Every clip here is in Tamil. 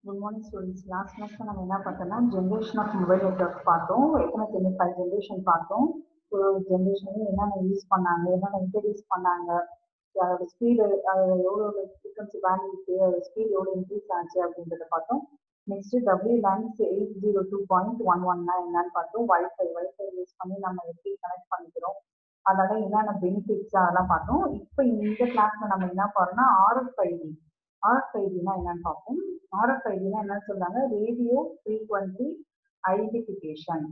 குட் மார்னிங் ஸ்டூடெண்ட்ஸ் லாஸ்ட் கிளாஸ்ல நம்ம என்ன பார்த்தோம்னா ஜென்ரேஷன் ஆஃப் மொபைல் நெட்ஒர்க் பார்த்தோம் எத்தனை தொண்ணூத்தி ஃபைவ் ஜென்ரேஷன் பார்த்தோம் ஒரு ஜென்ரேஷன் என்னென்ன யூஸ் பண்ணாங்க என்னென்ன இன்ட்ரடியூஸ் பண்ணாங்க அதோட ஸ்பீடு அது எவ்வளோ ஃப்ரீக்வன்சி பேண்ட் இருக்கு அதோட ஸ்பீட் எவ்வளோ இன்க்ரீஸ் ஆச்சு அப்படின்றத பார்த்தோம் next W LANs eight zero two point one ஒன்னா என்னன்னு பார்த்தோம் வைஃபை வைஃபை யூஸ் பண்ணி நம்ம எப்படி கனெக்ட் பண்ணிக்கிறோம் அதோட என்னென்ன பெனிஃபிட்ஸ் அதெல்லாம் பார்த்தோம் இப்போ இந்த கிளாஸ்ல நம்ம என்ன பார்த்தோம்னா ஆர்எஃப்ஐடி ஆர்எஃப்ஐடினா என்னன்னு பார்ப்போம் ஆர்எஃப்ஐடினா என்னன்னு சொல்றாங்க radio frequency identification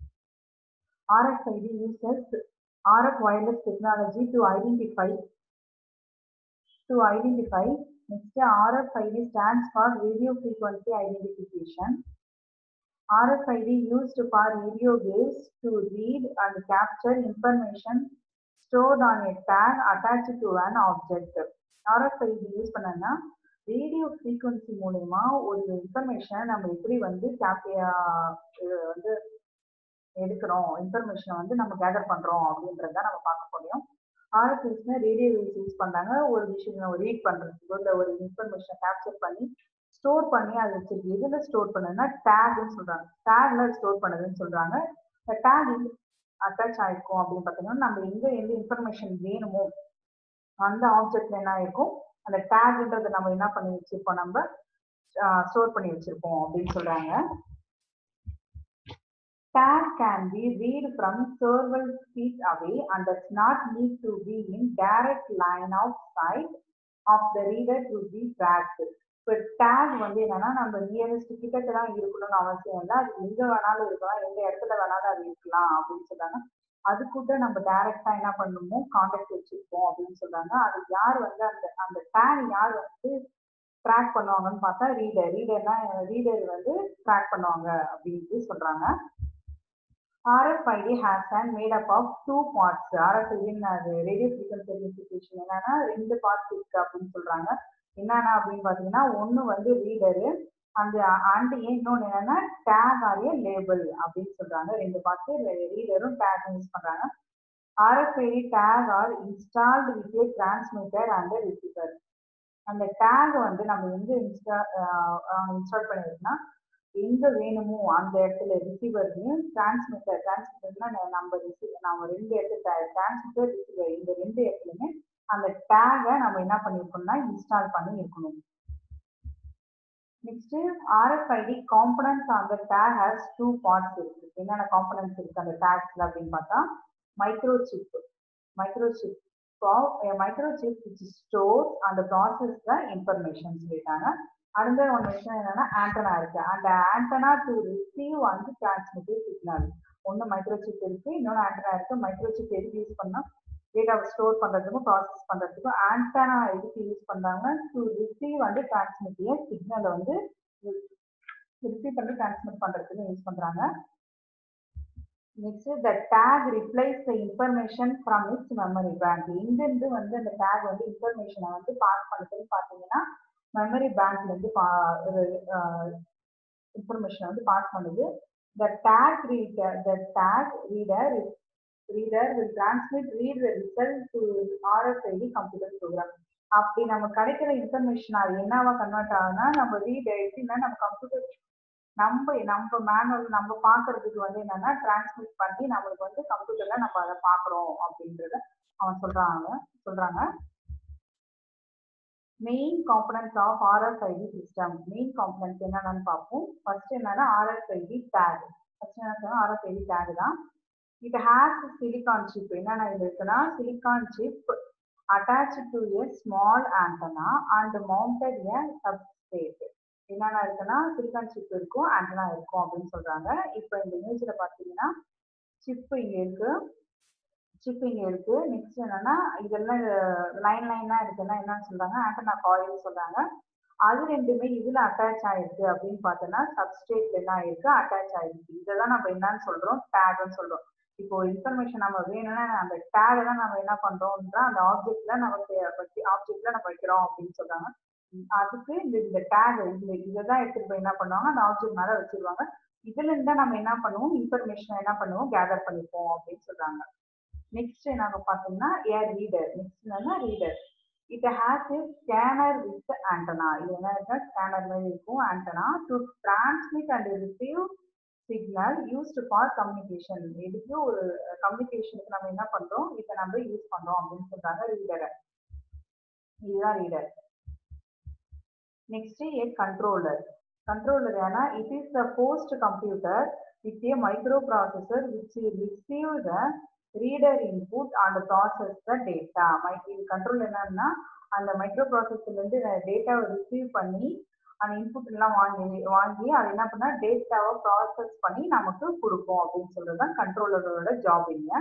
RFID uses RF wireless technology to identify to identify next RFID stands for radio frequency identification RFID used for radio waves to read and capture information stored on a tag attached to an object RFID use பண்ணனா ரேடியோ ஃப்ரீக்வன்சி மூலயமா ஒரு இன்ஃபர்மேஷனை நம்ம எப்படி வந்து கேப்டியா வந்து எடுக்கிறோம் இன்ஃபர்மேஷனை வந்து நம்ம கேதர் பண்றோம் அப்படின்றத நம்ம பார்க்க முடியும் ஆர்எஃப்எஸ்னா ரேடியோ வேவ்ஸ் யூஸ் பண்ணாங்க ஒரு விஷயம் ரீட் பண்றதுக்கோ இல்லை ஒரு இன்ஃபர்மேஷனை கேப்சர் பண்ணி ஸ்டோர் பண்ணி அது வச்சிருக்கு எதுல ஸ்டோர் பண்ணுதுன்னா டேக்னு சொல்றாங்க டேக்ல ஸ்டோர் பண்ணுதுன்னு சொல்றாங்க இந்த டேக் அட்டாச் ஆயிருக்கும் அப்படின்னு பார்த்தீங்கன்னா நம்ம எங்க எந்த இன்ஃபர்மேஷன் வேணுமோ அந்த ஆப்ஜெக்ட்ல என்ன ஆயிருக்கும் அந்த டேக்ன்றதை நம்ம என்ன பண்ணி வச்சிருப்போம் நம்ம ஸ்டோர் பண்ணி வச்சிருப்போம் அப்படின்னு சொல்றாங்க tag can be read from several feet away and does not need to be in direct line of sight of the reader to be tracked. இப்போ டேக் வந்து என்னன்னா நம்ம நியரஸ்ட் கிட்டக்க தான் இருக்கணும்னு அவசியம் இல்லை அது எங்க வேணாலும் இருக்கலாம் எந்த இடத்துல வேணாலும் அது இருக்கலாம் அப்படின்னு சொல்றாங்க அது கூட நம்ம டைரக்டா என்ன பண்ணணுமோ கான்டாக்ட் வச்சிருப்போம் அப்படின்னு சொல்றாங்க அது யார் வந்து அந்த அந்த டேக் யார் வந்து ட்ராக் பண்ணுவாங்கன்னு பார்த்தா ரீடர் ரீடர்னா ரீடர் வந்து ட்ராக் பண்ணுவாங்க அப்படின்ட்டு சொல்றாங்க RFID has an made up of two parts. RFID அது ரேடியோ ஃப்ரீக்வன்சி ஐடென்டிஃபிகேஷன் என்னன்னா ரெண்டு பார்ட்ஸ் இருக்கு அப்படின்னு சொல்றாங்க என்னன்னா அப்படின்னு பாத்தீங்கன்னா ஒன்னு வந்து ரீடரு அந்த அண்ட் இன்னொன்னு என்னன்னா டேக் ஆரிய லேபிள் அப்படின்னு சொல்றாங்க ரெண்டு பார்ட்ஸ் ரீடரும் டேக் யூஸ் பண்றாங்க RFID tag are installed with a transmitter and receiver அந்த டேக் வந்து நம்ம எங்க இன்ஸ்டா இன்ஸ்டால் பண்ணிருக்கோம்னா எங்க வேணுமோ அந்த இடத்துல ரிசீவர்லையும் டிரான்ஸ்மிட்டர் டிரான்ஸ்மிட்டர்னா நம்ம ரிசீவ் நம்ம ரெண்டு இடத்துல டிரான்ஸ்மிட்டர் ரிசீவர் இந்த ரெண்டு இடத்துலையுமே அந்த டேகை நம்ம என்ன பண்ணிருக்கோம்னா இன்ஸ்டால் பண்ணி இருக்கணும் நெக்ஸ்ட் ஆர்எஃப்ஐடி காம்பனன்ஸ் அந்த டேக் ஹேஸ் டூ பார்ட்ஸ் இருக்கு என்னென்ன காம்பனன்ஸ் இருக்கு அந்த டேக்ஸ்ல அப்படின்னு பார்த்தா micro chip micro chip micro chip which store அந்த ப்ராசஸ்ல இன்ஃபர்மேஷன் சொல்லிட்டாங்க அடுத்த ஒன் விஷயம் என்னன்னா ஆண்டனா இருக்கு அந்த ஆண்டனா டு ரிசீவ் வந்து டிரான்ஸ்மிட்டிவ் சிக்னல் ஒன்று மைக்ரோசிப் இருக்கு இன்னொன்று ஆண்டனா இருக்கு மைக்ரோசிப் எதுக்கு யூஸ் பண்ணா டேட்டாவை ஸ்டோர் பண்றதுக்கும் ப்ராசஸ் பண்றதுக்கும் ஆண்டனா எதுக்கு யூஸ் பண்றாங்க டு ரிசீவ் வந்து டிரான்ஸ்மிட்டிவ் சிக்னலை வந்து ரிசீவ் பண்ணி டிரான்ஸ்மிட் பண்றதுக்கு யூஸ் பண்றாங்க next the tag replies the information from its memory bank எங்கிருந்து வந்து அந்த டேக் வந்து இன்ஃபர்மேஷனை வந்து பாஸ் பண்ணுறதுன்னு பார்த்தீங்கன்னா மெமரி பேங்க்ல இருந்து இன்ஃபர்மேஷன் வந்து பாஸ் பண்ணுது the tag reader the tag reader reader will transmit read the result to RFID computer program அப்படி நம்ம கிடைக்கிற இன்ஃபர்மேஷன் அது என்னவா கன்வெர்ட் ஆகுதுன்னா நம்ம ரீட் எப்படின்னா நம்ம கம்ப்யூட்டர் நம்ம நம்ம மேனுவல் நம்ம பாக்குறதுக்கு வந்து என்னன்னா டிரான்ஸ்மிட் பண்ணி நம்மளுக்கு வந்து கம்ப்யூட்டர்ல நம்ம அதை பாக்குறோம் அப்படின்றத அவன் சொல்றாங்க சொல்றாங்க main components of RFID system main components என்னென்னு பார்ப்போம் ஃபர்ஸ்ட் என்னன்னா ஆர்எஃப்ஐடி டேக் ஃபர்ஸ்ட் என்ன ஆர்எஃப்ஐடி டேக் தான் இட் ஹேஸ் சிலிகான் சிப் என்னென்ன இது இருக்குன்னா silicon chip attach to a small antenna and mounted a substrate என்னென்ன இருக்குன்னா சிலிகான் சிப் இருக்கும் ஆண்டனா இருக்கும் அப்படின்னு சொல்றாங்க இப்போ இந்த இமேஜ்ல பார்த்தீங்கன்னா சிப் இங்க இருக்கு சிப் இங்க இருக்கு நெக்ஸ்ட் என்னன்னா இதெல்லாம் லைன் லைனா இருக்குன்னா என்னன்னு சொல்றாங்க ஆண்டனா காயில் சொல்றாங்க அது ரெண்டுமே இதுல அட்டாச் ஆயிருக்கு அப்படின்னு பார்த்தோம்னா சப்ஸ்டேட்ல என்ன ஆயிருக்கு அட்டாச் ஆயிருக்கு இதெல்லாம் நம்ம என்னன்னு சொல்றோம் டேக்னு சொல்றோம் இப்போ இன்ஃபர்மேஷன் நம்ம வேணும்னா அந்த டேக் தான் நம்ம என்ன பண்றோம்ன்ற அந்த ஆப்ஜெக்ட்ல நமக்கு ஆப்ஜெக்ட்ல நம்ம வைக்கிறோம் அப்படின்னு சொல்றாங்க அதுக்கு இந்த இந்த டேக் இந்த இதை தான் எடுத்துட்டு போய் என்ன பண்ணுவாங்க அந்த ஆப்ஜெக்ட் மேல வச்சிருவாங்க இதுல இருந்தா நம்ம என்ன பண்ணுவோம் இன்ஃபர்மேஷன் என்ன பண்ணுவோம் கேதர் பண்ணிப்போம் அப்படின்னு சொல்றாங்க நெக்ஸ்ட் நாங்க பார்த்தோம்னா ஏ ரீடர் நெக்ஸ்ட் என்னன்னா reader it has a scanner with the antenna இது என்ன இருக்கு ஸ்கேனர் மாதிரி இருக்கும் antenna to transmit and receive signal used for communication எதுக்கு ஒரு கம்யூனிகேஷனுக்கு நம்ம என்ன பண்றோம் இதை நம்ம யூஸ் பண்றோம் அப்படின்னு சொல்றாங்க ரீடரை இதுதான் reader next a controller controller ஏன்னா it is the post computer with a micro processor which receive the reader input and process the data மை இது கண்ட்ரோல் என்னன்னா அந்த மைக்ரோ ப்ராசஸர்லேருந்து டேட்டாவை ரிசீவ் பண்ணி அந்த இன்புட் எல்லாம் வாங்கி வாங்கி அது என்ன பண்ணா டேட்டாவை ப்ராசஸ் பண்ணி நமக்கு கொடுக்கும் அப்படின்னு சொல்றது தான் கண்ட்ரோலரோட ஜாப் இங்க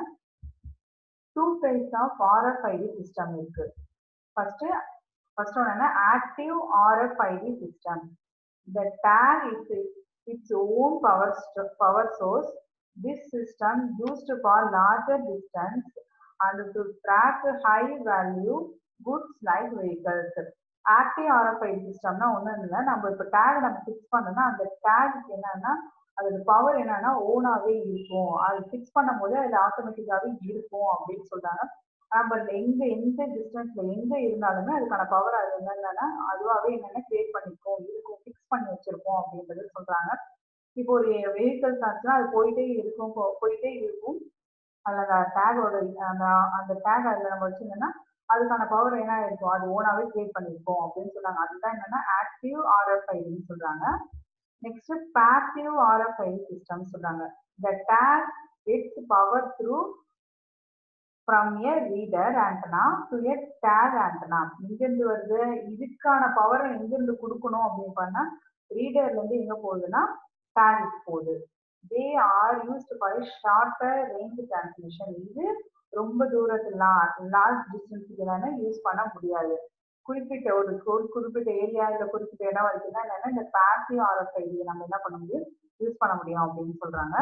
two types of RFID system இருக்கு ஃபர்ஸ்ட் ஃபர்ஸ்ட் ஒன்று என்ன active RFID system the tag is its own power power source this system used for larger distance and to track high value goods like vehicles. Active RFID சிஸ்டம்னா ஒன்றும் இல்லை நம்ம இப்போ டேக் நம்ம ஃபிக்ஸ் பண்ணோம்னா அந்த டேக் என்னன்னா அதோட பவர் என்னன்னா ஓனாவே இருக்கும் அது ஃபிக்ஸ் பண்ணும் போது அது ஆட்டோமேட்டிக்காவே இருக்கும் அப்படின்னு சொல்றாங்க நம்ம எங்க எந்த டிஸ்டன்ஸ்ல எங்க இருந்தாலுமே அதுக்கான பவர் அது என்னன்னா அதுவாகவே என்னென்ன கிரியேட் பண்ணிக்கும் இருக்கும் ஃபிக்ஸ் பண்ணி வச்சிருக்கோம் அப்படின்றது சொல்றாங்க இப்போ ஒரு வெஹிக்கல்ஸ் ஆச்சுன்னா அது போயிட்டே இருக்கும் போயிட்டே இருக்கும் அதில் அந்த டேகோட அந்த அந்த டேக் அதில் நம்ம வச்சிருந்தோம்னா அதுக்கான பவர் என்ன இருக்கும் அது ஓனாவே கிரியேட் பண்ணியிருக்கோம் அப்படின்னு சொல்றாங்க அதுதான் என்னன்னா ஆக்டிவ் ஆர்எஃப்ஐடின்னு சொல்றாங்க நெக்ஸ்ட் பாசிவ் ஆர்எஃப்ஐடி சிஸ்டம் சொல்றாங்க the tag its power through from a reader antenna to a tag antenna எங்கேருந்து வருது இதுக்கான பவரை எங்கேருந்து கொடுக்கணும் அப்படின்னு பண்ணா ரீடர்ல இருந்து எங்க போகுதுன்னா டேகுக்கு போகுது they are used for shorter range transmission இது ரொம்ப தூரத்துல லார்ஜ் டிஸ்டன்ஸுக்கு யூஸ் பண்ண முடியாது குறிப்பிட்ட ஒரு ஒரு குறிப்பிட்ட ஏரியா இல்லை குறிப்பிட்ட இடம் வரைக்கும் தான் என்னன்னா இந்த பேசிவ் ஆர்எஃப்ஐடியை நம்ம என்ன பண்ண முடியும் யூஸ் பண்ண முடியும் அப்படின்னு சொல்றாங்க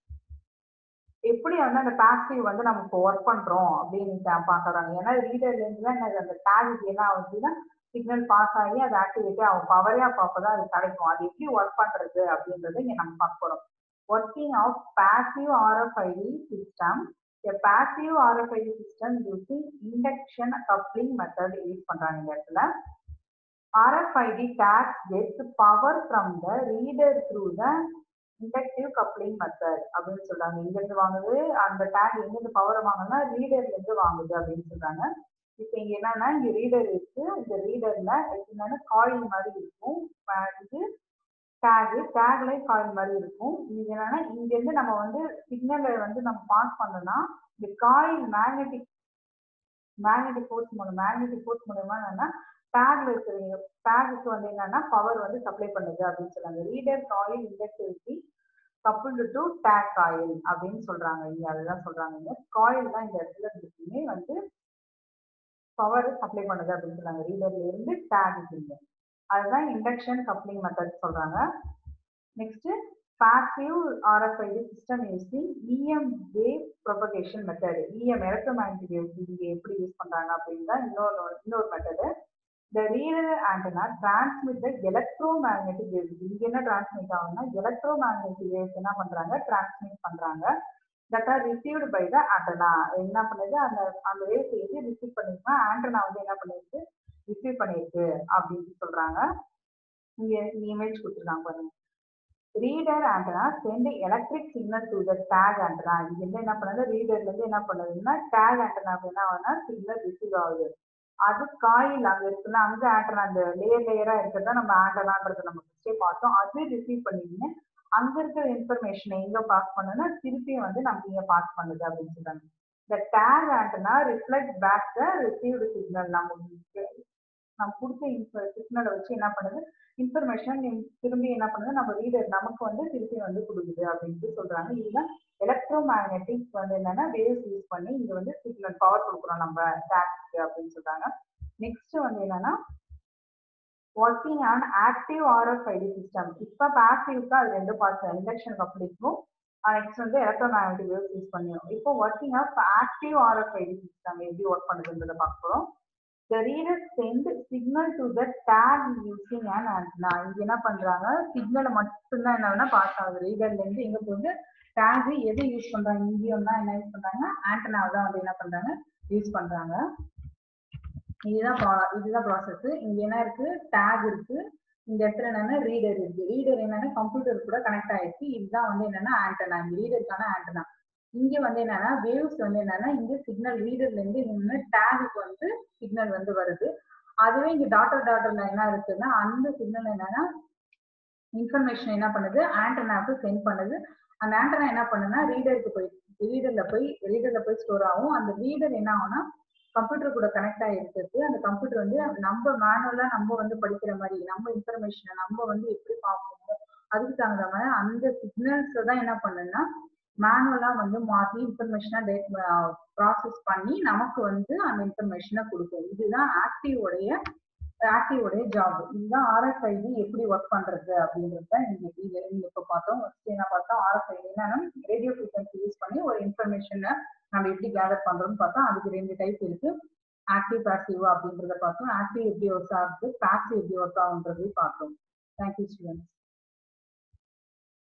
எப்படி வந்து அந்த பேசிவ் வந்து நம்ம இப்போ ஒர்க் பண்றோம் அப்படின்னு பாக்குறாங்க ஏன்னா ரீடர்ல இருந்து தான் அந்த டேக் என்ன ஆகுதுன்னா சிக்னல் பாஸ் ஆகி அது ஆக்டிவேட் ஆகும் பவரே அப்போ அப்பதான் அது கிடைக்கும் அது எப்படி ஒர்க் பண்றது அப்படின்றத இங்க நம்ம பார்க்க போறோம் working of passive RFID system A passive RFID system using induction coupling method யூஸ் பண்றாங்க இந்த இடத்துல RFID tags gets power from the reader through the inductive coupling method அப்படின்னு சொல்றாங்க எங்க இருந்து வாங்குது அந்த டேக் எங்க இருந்து பவர் வாங்குதுன்னா ரீடர்ல இருந்து வாங்குது அப்படின்னு சொல்றாங்க இப்போ இங்க என்னன்னா இங்க ரீடர் இருக்கு இந்த ரீடர்ல என்னன்னா காயில் மாதிரி இருக்கும் இது டேகு டேக்ல காயில் மாதிரி இருக்கும் இது என்னன்னா இங்க இருந்து நம்ம வந்து சிக்னலை வந்து நம்ம பாஸ் பண்ணோம்னா இந்த காயில் மேக்னெட்டிக் மேக்னெட்டிக் ஃபோர்ஸ் மூலம் மேக்னெட்டிக் ஃபோர்ஸ் மூலமா என்னன்னா டேக்ல இருக்கிற டேகுக்கு வந்து என்னன்னா பவர் வந்து சப்ளை பண்ணுது அப்படின்னு சொல்றாங்க reader coil inductivity coupled to tag coil அப்படின்னு சொல்றாங்க இங்க அதுதான் சொல்றாங்க இங்க காயில் தான் இந்த இடத்துல இருக்குமே வந்து பவர் சப்ளை பண்ணுது அப்படின்னு சொல்றாங்க ரீடர்ல இருந்து டேகுக்கு அதுதான் இண்டக்ஷன் கப்ளிங் மெத்தட் சொல்றாங்க next passive RFID system using EM wave propagation method EM electromagnetic waves இங்க எப்படி யூஸ் பண்றாங்க அப்படின்னு தான் இன்னொரு இன்னொரு method the reader antenna transmit the electromagnetic waves இங்க என்ன டிரான்ஸ்மிட் ஆகும்னா எலக்ட்ரோமேக்னட்டிக் வேவ்ஸ் என்ன பண்றாங்க டிரான்ஸ்மிட் பண்றாங்க that are received by the antenna என்ன பண்ணுது அந்த அந்த வேவ்ஸ் எது ரிசீவ் பண்ணிருக்கா ஆண்டனா வந்து என்ன பண்ணிருக்கு ரிசீவ் பண்ணிருக்கு அப்படின்னு சொல்றாங்க இங்க இமேஜ் கொடுத்துருக்காங்க பாருங்க reader antenna send electric signal to the tag antenna இது வந்து என்ன பண்ணுது ரீடர்ல இருந்து என்ன பண்ணுதுன்னா டேக் ஆண்டனா என்ன ஆகுதுன்னா சிக்னல் ரிசீவ் ஆகுது அது காயில் அங்க இருக்குல்ல அங்க ஆண்டனா அந்த லேயர் லேயரா இருக்கிறதா நம்ம ஆண்டனான்றத நம்ம ஃபர்ஸ்டே பார்த்தோம் அது ரிசீவ் பண்ணிங்க அங்க இருக்கிற இன்ஃபர்மேஷனை எங்க பாஸ் பண்ணுன்னா திருப்பியும் வந்து நம்ம இங்க பாஸ் பண்ணுது அப்படின்னு சொல்றாங்க இந்த tag antenna reflect back the received signal நம்ம நம்ம கொடுத்த சிக்னலை வச்சு என்ன பண்ணுது இன்ஃபர்மேஷன் திரும்பி என்ன பண்ணுது நம்ம ரீடர் நமக்கு வந்து திருப்பி வந்து கொடுக்குது அப்படின்ட்டு சொல்றாங்க இதுதான் எலக்ட்ரோ மேக்னெட்டிக் வந்து என்னன்னா வேவ்ஸ் யூஸ் பண்ணி இங்க வந்து சிக்னல் பவர் கொடுக்குறோம் நம்ம டேக்ஸ்க்கு அப்படின்னு சொல்றாங்க நெக்ஸ்ட் வந்து என்னன்னா working on active RFID system இப்போ பாசிவ்க்கு அது ரெண்டு பார்ட்ஸ் இண்டக்ஷன் கப்ளிக்கும் நெக்ஸ்ட் வந்து எலக்ட்ரோ மேக்னெட்டிக் வேவ்ஸ் யூஸ் பண்ணிடும் இப்போ working of active RFID system எப்படி ஒர்க் பண்ணுதுன்றதை பார்க்குறோம் the reader send signal to the tag using an antenna இங்க என்ன பண்றாங்க சிக்னலை மட்டும்தான் என்ன பாஸ் ஆகுது ரீடர்ல இருந்து எங்க போகுது டேக் எது யூஸ் பண்றாங்க இங்கேயும் தான் என்ன யூஸ் பண்றாங்க ஆண்டனாவை தான் வந்து என்ன பண்றாங்க யூஸ் பண்றாங்க இதுதான் pro- இதுதான் ப்ராசஸ் இங்க என்ன இருக்கு டேக் இருக்கு இந்த இடத்துல என்னன்னா ரீடர் இருக்கு ரீடர் என்னன்னா கம்ப்யூட்டர் கூட கனெக்ட் ஆயிருக்கு இதுதான் வந்து என்னன்னா ஆண்டனா இந்த ரீடருக்கான ஆண்டனா இங்க வந்து என்னன்னா வேவ்ஸ் வந்து என்னன்னா இங்க சிக்னல் ரீடர்ல இருந்து இங்க டேகுக்கு வந்து சிக்னல் வந்து வருது அதுவே இங்க டாட்டர் டாட்டர்ல என்ன இருக்குன்னா அந்த சிக்னல் என்னன்னா இன்ஃபர்மேஷன் என்ன பண்ணுது ஆண்டனாக்கு சென்ட் பண்ணுது அந்த ஆண்டனா என்ன பண்ணுன்னா ரீடருக்கு போய் ரீடர்ல போய் ரீடர்ல போய் ஸ்டோர் ஆகும் அந்த ரீடர் என்ன ஆகும்னா கம்ப்யூட்டர் கூட கனெக்ட் ஆகிருக்கிறது அந்த கம்ப்யூட்டர் வந்து நம்ம மேனுவலா நம்ம வந்து படிக்கிற மாதிரி நம்ம இன்ஃபர்மேஷனை நம்ம வந்து எப்படி பார்ப்போமோ அதுக்கு தகுந்த மாதிரி அந்த சிக்னல்ஸ் தான் என்ன பண்ணுன்னா மேனுவலா வந்து மாத்தி இன்ஃபர்மேஷனா ப்ராசஸ் பண்ணி நமக்கு வந்து அந்த இன்ஃபர்மேஷனை கொடுக்கும் இதுதான் ஆக்டிவ் உடைய ஆக்டிவ் உடைய ஜாப் இதுதான் ஆர்எஃப்ஐடி எப்படி ஒர்க் பண்றது அப்படின்றத இங்க இது இங்க இப்ப பார்த்தோம் ஃபர்ஸ்ட் என்ன பார்த்தோம் ஆர்எஃப்ஐடி என்னன்னா ரேடியோ ஃப்ரீக்வன்சி யூஸ் பண்ணி ஒரு இன்ஃபர்மேஷனை நம்ம எப்படி கேதர் பண்றோம்னு பார்த்தோம் அதுக்கு ரெண்டு டைப் இருக்கு ஆக்டிவ் பாசிவ் அப்படின்றத பார்த்தோம் ஆக்டிவ் எப்படி ஒர்க் ஆகுது பாசிவ் எப்படி ஒர்க் ஆகுன்றதையும் பார்த்தோம் தேங்க்யூ ஸ்டூடெண்ட்ஸ்